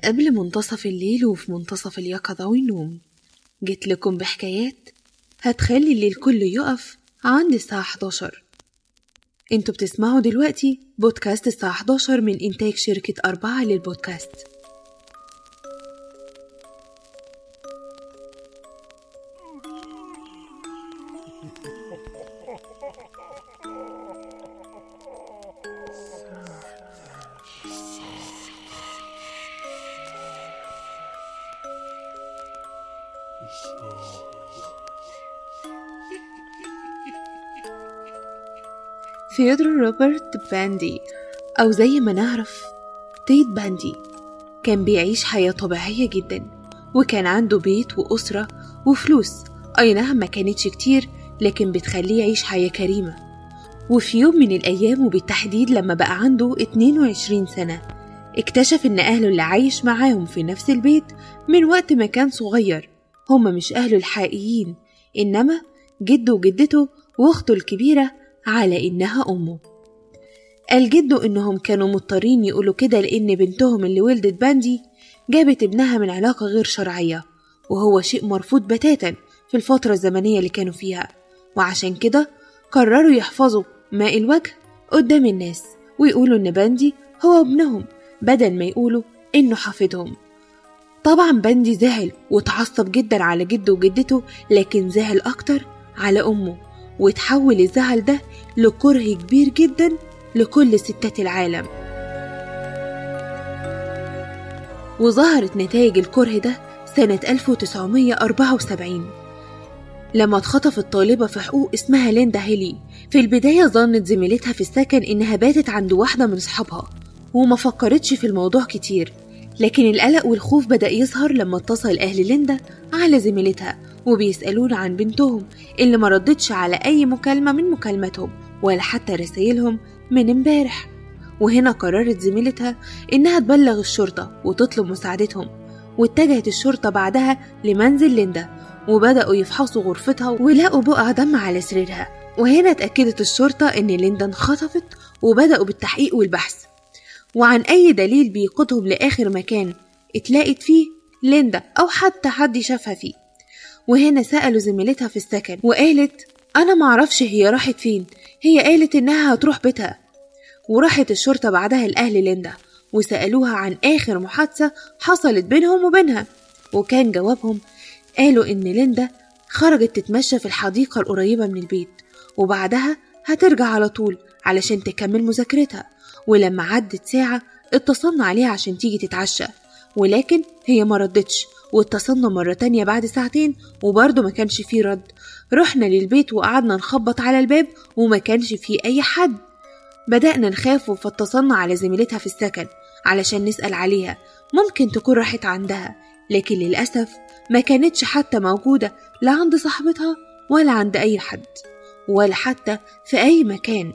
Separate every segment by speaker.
Speaker 1: قبل منتصف الليل وفي منتصف اليقظة والنوم جيت لكم بحكايات هتخلي الليل كله يقف عند الساعة 11 انتوا بتسمعوا دلوقتي بودكاست الساعة 11 من إنتاج شركة أربعة للبودكاست ثيودور روبرت باندي أو زي ما نعرف تيد باندي كان بيعيش حياة طبيعية جدا وكان عنده بيت وأسرة وفلوس أي نعم ما كانتش كتير لكن بتخليه يعيش حياة كريمة وفي يوم من الأيام وبالتحديد لما بقى عنده 22 سنة اكتشف إن أهله اللي عايش معاهم في نفس البيت من وقت ما كان صغير هما مش أهله الحقيقيين إنما جده وجدته وأخته الكبيرة على إنها أمه قال جده إنهم كانوا مضطرين يقولوا كده لأن بنتهم اللي ولدت باندي جابت ابنها من علاقة غير شرعية وهو شيء مرفوض بتاتا في الفترة الزمنية اللي كانوا فيها وعشان كده قرروا يحفظوا ماء الوجه قدام الناس ويقولوا إن باندي هو ابنهم بدل ما يقولوا إنه حافظهم طبعا باندي زعل واتعصب جدا على جده وجدته لكن زعل أكتر على أمه وتحول الزعل ده لكره كبير جدا لكل ستات العالم وظهرت نتائج الكره ده سنة 1974 لما اتخطفت طالبة في حقوق اسمها ليندا هيلي في البداية ظنت زميلتها في السكن إنها باتت عند واحدة من أصحابها وما فكرتش في الموضوع كتير لكن القلق والخوف بدأ يظهر لما اتصل أهل ليندا على زميلتها وبيسألون عن بنتهم اللي ما ردتش على أي مكالمة من مكالماتهم ولا حتى رسايلهم من امبارح وهنا قررت زميلتها إنها تبلغ الشرطة وتطلب مساعدتهم واتجهت الشرطة بعدها لمنزل ليندا وبدأوا يفحصوا غرفتها ولقوا بقع دم على سريرها وهنا اتأكدت الشرطة إن ليندا انخطفت وبدأوا بالتحقيق والبحث وعن أي دليل بيقودهم لآخر مكان اتلاقت فيه ليندا أو حتى حد شافها فيه وهنا سألوا زميلتها في السكن وقالت أنا معرفش هي راحت فين هي قالت إنها هتروح بيتها وراحت الشرطة بعدها لأهل ليندا وسألوها عن آخر محادثة حصلت بينهم وبينها وكان جوابهم قالوا إن ليندا خرجت تتمشى في الحديقة القريبة من البيت وبعدها هترجع على طول علشان تكمل مذاكرتها ولما عدت ساعة اتصلنا عليها عشان تيجي تتعشى ولكن هي ما ردتش واتصلنا مرة تانية بعد ساعتين وبرضه ما كانش فيه رد رحنا للبيت وقعدنا نخبط على الباب وما كانش فيه أي حد بدأنا نخاف فاتصلنا على زميلتها في السكن علشان نسأل عليها ممكن تكون راحت عندها لكن للأسف ما كانتش حتى موجودة لا عند صاحبتها ولا عند أي حد ولا حتى في أي مكان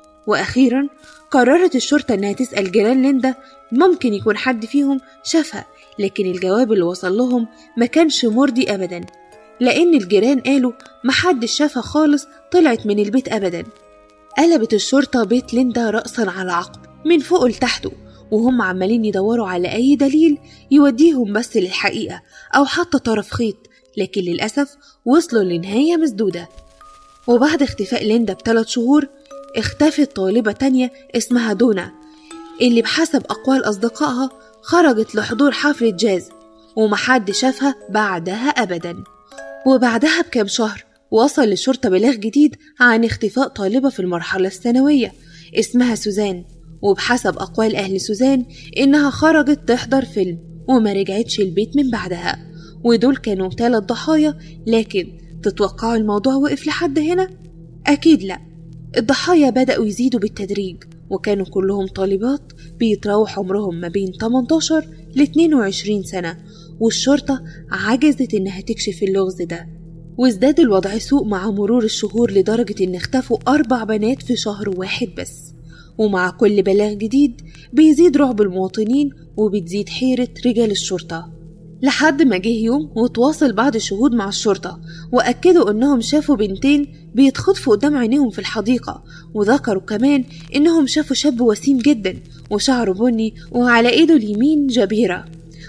Speaker 1: وأخيرا قررت الشرطة إنها تسأل جيران ليندا ممكن يكون حد فيهم شافها لكن الجواب اللي وصل لهم ما كانش مرضي أبدا لأن الجيران قالوا محدش شافها خالص طلعت من البيت أبدا قلبت الشرطة بيت ليندا رأسا على عقب من فوق لتحته وهم عمالين يدوروا على أي دليل يوديهم بس للحقيقة أو حتى طرف خيط لكن للأسف وصلوا لنهاية مسدودة وبعد اختفاء ليندا بثلاث شهور اختفت طالبة تانية اسمها دونا اللي بحسب أقوال أصدقائها خرجت لحضور حفلة جاز ومحد شافها بعدها أبدا وبعدها بكام شهر وصل للشرطة بلاغ جديد عن اختفاء طالبة في المرحلة الثانوية اسمها سوزان وبحسب أقوال أهل سوزان إنها خرجت تحضر فيلم وما رجعتش البيت من بعدها ودول كانوا ثلاث ضحايا لكن تتوقعوا الموضوع وقف لحد هنا؟ أكيد لأ الضحايا بدأوا يزيدوا بالتدريج وكانوا كلهم طالبات بيتراوح عمرهم ما بين 18 ل 22 سنة والشرطة عجزت إنها تكشف اللغز ده وازداد الوضع سوء مع مرور الشهور لدرجة إن اختفوا أربع بنات في شهر واحد بس ومع كل بلاغ جديد بيزيد رعب المواطنين وبتزيد حيرة رجال الشرطة لحد ما جه يوم وتواصل بعض الشهود مع الشرطة وأكدوا إنهم شافوا بنتين بيتخطفوا قدام عينيهم في الحديقة وذكروا كمان إنهم شافوا شاب وسيم جدا وشعره بني وعلى إيده اليمين جبيرة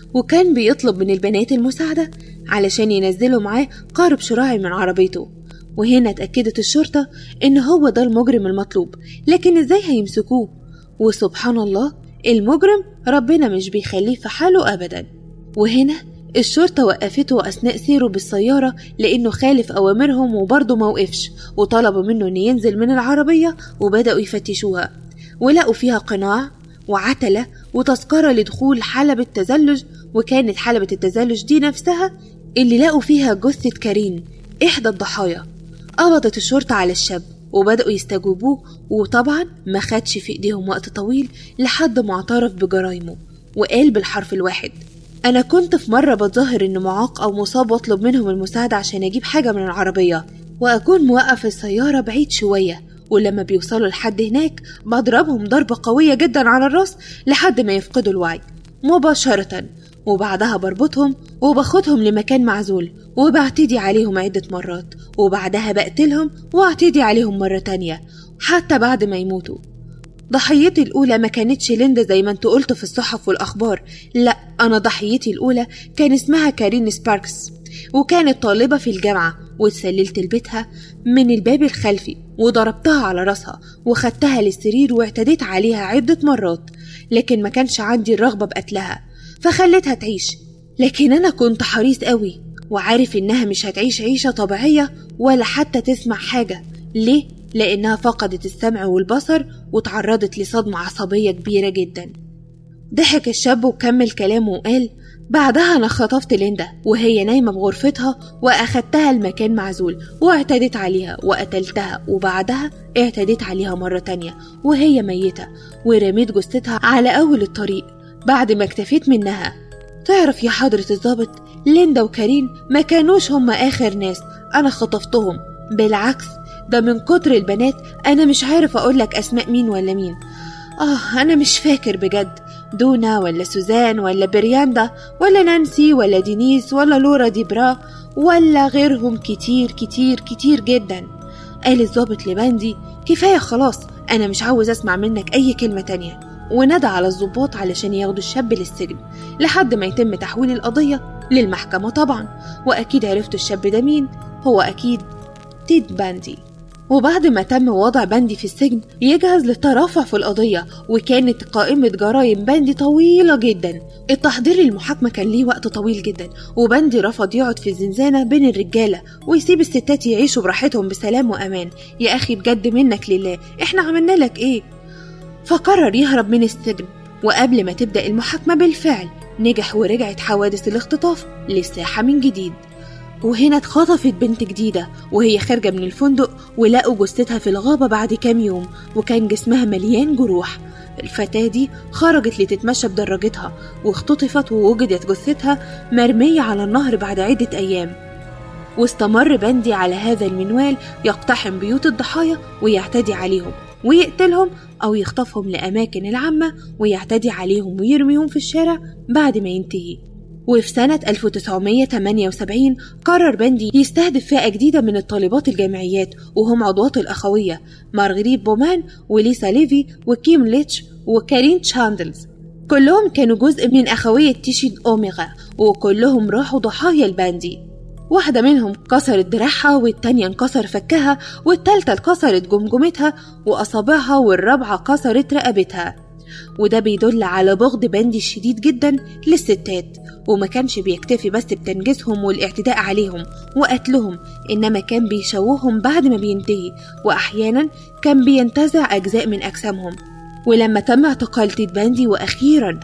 Speaker 1: وكان بيطلب من البنات المساعدة علشان ينزلوا معاه قارب شراعي من عربيته وهنا اتأكدت الشرطة إن هو ده المجرم المطلوب لكن إزاي هيمسكوه وسبحان الله المجرم ربنا مش بيخليه في حاله أبدا وهنا الشرطة وقفته أثناء سيره بالسيارة لأنه خالف أوامرهم وبرضه موقفش وطلبوا منه إنه ينزل من العربية وبدأوا يفتشوها ولقوا فيها قناع وعتلة وتذكرة لدخول حلبة تزلج وكانت حلبة التزلج دي نفسها اللي لقوا فيها جثة كارين إحدى الضحايا قبضت الشرطة على الشاب وبدأوا يستجوبوه وطبعا ما خدش في إيديهم وقت طويل لحد ما اعترف بجرايمه وقال بالحرف الواحد أنا كنت في مرة بتظاهر إنه معاق أو مصاب وأطلب منهم المساعدة عشان أجيب حاجة من العربية وأكون موقف السيارة بعيد شوية ولما بيوصلوا لحد هناك بضربهم ضربة قوية جدا على الراس لحد ما يفقدوا الوعي مباشرة وبعدها بربطهم وباخدهم لمكان معزول وبعتدي عليهم عدة مرات وبعدها بقتلهم واعتدي عليهم مرة تانية حتى بعد ما يموتوا ضحيتي الأولى ما كانتش ليندا زي ما انتوا قلتوا في الصحف والأخبار لا أنا ضحيتي الأولى كان اسمها كارين سباركس وكانت طالبة في الجامعة واتسللت لبيتها من الباب الخلفي وضربتها على راسها وخدتها للسرير واعتديت عليها عدة مرات لكن ما كانش عندي الرغبة بقتلها فخليتها تعيش لكن أنا كنت حريص قوي وعارف إنها مش هتعيش عيشة طبيعية ولا حتى تسمع حاجة ليه؟ لأنها فقدت السمع والبصر وتعرضت لصدمة عصبية كبيرة جدا ضحك الشاب وكمل كلامه وقال بعدها أنا خطفت ليندا وهي نايمة بغرفتها وأخدتها المكان معزول واعتديت عليها وقتلتها وبعدها اعتديت عليها مرة تانية وهي ميتة ورميت جثتها على أول الطريق بعد ما اكتفيت منها تعرف يا حضرة الظابط ليندا وكارين ما كانوش هما آخر ناس أنا خطفتهم بالعكس ده من كتر البنات أنا مش عارف أقولك أسماء مين ولا مين آه أنا مش فاكر بجد دونا ولا سوزان ولا برياندا ولا نانسي ولا دينيس ولا لورا ديبرا ولا غيرهم كتير كتير كتير جدا قال الظابط لباندي كفاية خلاص أنا مش عاوز أسمع منك أي كلمة تانية وندى على الضباط علشان ياخدوا الشاب للسجن لحد ما يتم تحويل القضية للمحكمة طبعا وأكيد عرفتوا الشاب ده مين هو أكيد تيد باندي وبعد ما تم وضع باندي في السجن يجهز للترافع في القضية وكانت قائمة جرائم باندي طويلة جدا التحضير للمحاكمة كان ليه وقت طويل جدا وباندي رفض يقعد في الزنزانة بين الرجالة ويسيب الستات يعيشوا براحتهم بسلام وأمان يا أخي بجد منك لله إحنا عملنا لك إيه فقرر يهرب من السجن وقبل ما تبدأ المحاكمة بالفعل نجح ورجعت حوادث الاختطاف للساحة من جديد وهنا اتخطفت بنت جديدة وهي خارجة من الفندق ولقوا جثتها في الغابة بعد كام يوم وكان جسمها مليان جروح الفتاة دي خرجت لتتمشى بدراجتها واختطفت ووجدت جثتها مرمية على النهر بعد عدة أيام واستمر بندي على هذا المنوال يقتحم بيوت الضحايا ويعتدي عليهم ويقتلهم أو يخطفهم لأماكن العامة ويعتدي عليهم ويرميهم في الشارع بعد ما ينتهي وفي سنة 1978 قرر باندي يستهدف فئة جديدة من الطالبات الجامعيات وهم عضوات الأخوية مارغريت بومان وليسا ليفي وكيم ليتش وكارين تشاندلز كلهم كانوا جزء من أخوية تيشين أوميغا وكلهم راحوا ضحايا الباندي واحدة منهم كسرت دراعها والتانية انكسر فكها والتالتة اتكسرت جمجمتها وأصابعها والرابعة كسرت رقبتها وده بيدل على بغض باندي الشديد جدا للستات وما كانش بيكتفي بس بتنجيزهم والاعتداء عليهم وقتلهم إنما كان بيشوههم بعد ما بينتهي وأحيانا كان بينتزع أجزاء من أجسامهم ولما تم اعتقال تيد باندي وأخيرا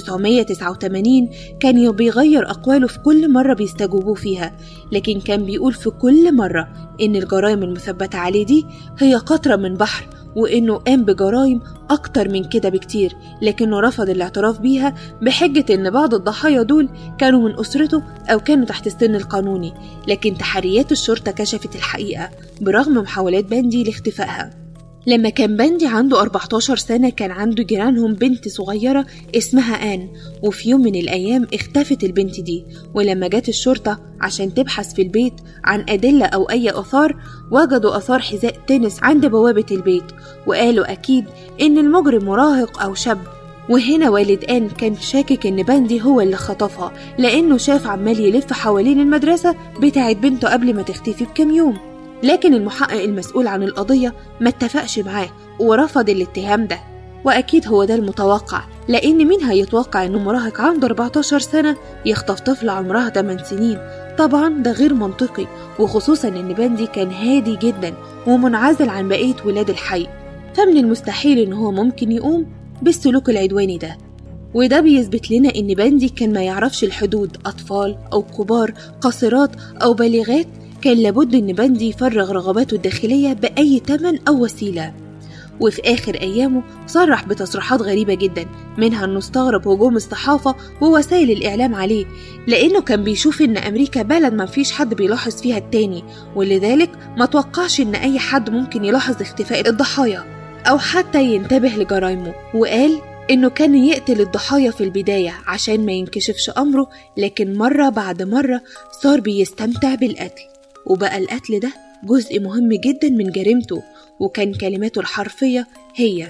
Speaker 1: 1989 كان بيغير أقواله في كل مرة بيستجوبوه فيها لكن كان بيقول في كل مرة إن الجرائم المثبتة عليه دي هي قطرة من بحر وإنه قام بجرائم أكتر من كده بكتير لكنه رفض الاعتراف بيها بحجة إن بعض الضحايا دول كانوا من أسرته أو كانوا تحت السن القانوني لكن تحريات الشرطة كشفت الحقيقة برغم محاولات باندي لاختفائها لما كان باندي عنده 14 سنة كان عنده جيرانهم بنت صغيرة اسمها آن وفي يوم من الأيام اختفت البنت دي ولما جت الشرطة عشان تبحث في البيت عن أدلة أو أي آثار وجدوا آثار حذاء تنس عند بوابة البيت وقالوا أكيد إن المجرم مراهق أو شاب وهنا والد آن كان شاكك إن باندي هو اللي خطفها لأنه شاف عمال يلف حوالين المدرسة بتاعت بنته قبل ما تختفي بكام يوم لكن المحقق المسؤول عن القضية ما اتفقش معاه ورفض الاتهام ده وأكيد هو ده المتوقع لأن مين هيتوقع إنه مراهق عنده 14 سنة يخطف طفل عمرها 8 سنين طبعا ده غير منطقي وخصوصا إن باندي كان هادي جدا ومنعزل عن بقية ولاد الحي فمن المستحيل إن هو ممكن يقوم بالسلوك العدواني ده وده بيثبت لنا إن باندي كان ما يعرفش الحدود أطفال أو كبار قاصرات أو بالغات كان لابد إن باندي يفرغ رغباته الداخلية بأي تمن أو وسيلة وفي آخر أيامه صرح بتصريحات غريبة جدا منها إنه استغرب هجوم الصحافة ووسائل الإعلام عليه لأنه كان بيشوف إن أمريكا بلد ما فيش حد بيلاحظ فيها التاني ولذلك ما توقعش إن أي حد ممكن يلاحظ اختفاء الضحايا أو حتى ينتبه لجرائمه وقال إنه كان يقتل الضحايا في البداية عشان ما ينكشفش أمره لكن مرة بعد مرة صار بيستمتع بالقتل وبقى القتل ده جزء مهم جدا من جريمته وكان كلماته الحرفية هي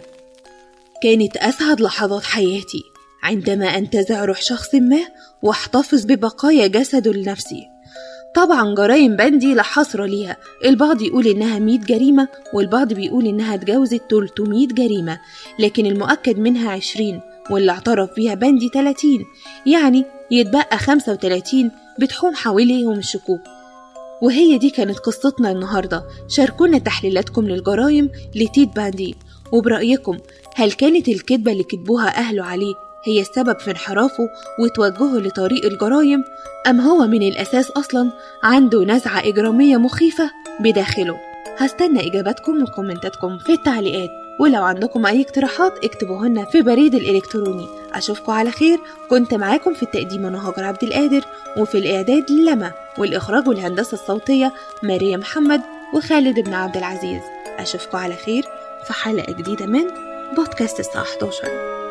Speaker 1: كانت أسعد لحظات حياتي عندما أنتزع روح شخص ما واحتفظ ببقايا جسده لنفسي طبعا جرائم باندي لا حصر ليها البعض يقول إنها 100 جريمة والبعض بيقول إنها اتجاوزت 300 جريمة لكن المؤكد منها 20 واللي اعترف بيها باندي 30 يعني يتبقى 35 بتحوم حواليهم الشكوك وهي دي كانت قصتنا النهاردة شاركونا تحليلاتكم للجرائم لتيت باندي وبرأيكم هل كانت الكذبة اللي كتبوها أهله عليه هي السبب في انحرافه وتوجهه لطريق الجرائم أم هو من الأساس أصلا عنده نزعة إجرامية مخيفة بداخله هستنى إجاباتكم وكومنتاتكم في التعليقات ولو عندكم أي اقتراحات اكتبوهن في بريد الإلكتروني أشوفكم على خير كنت معاكم في التقديم أنا هاجر عبد القادر وفي الإعداد لما والإخراج والهندسة الصوتية ماريا محمد وخالد بن عبد العزيز أشوفكم على خير في حلقة جديدة من بودكاست الساعة 11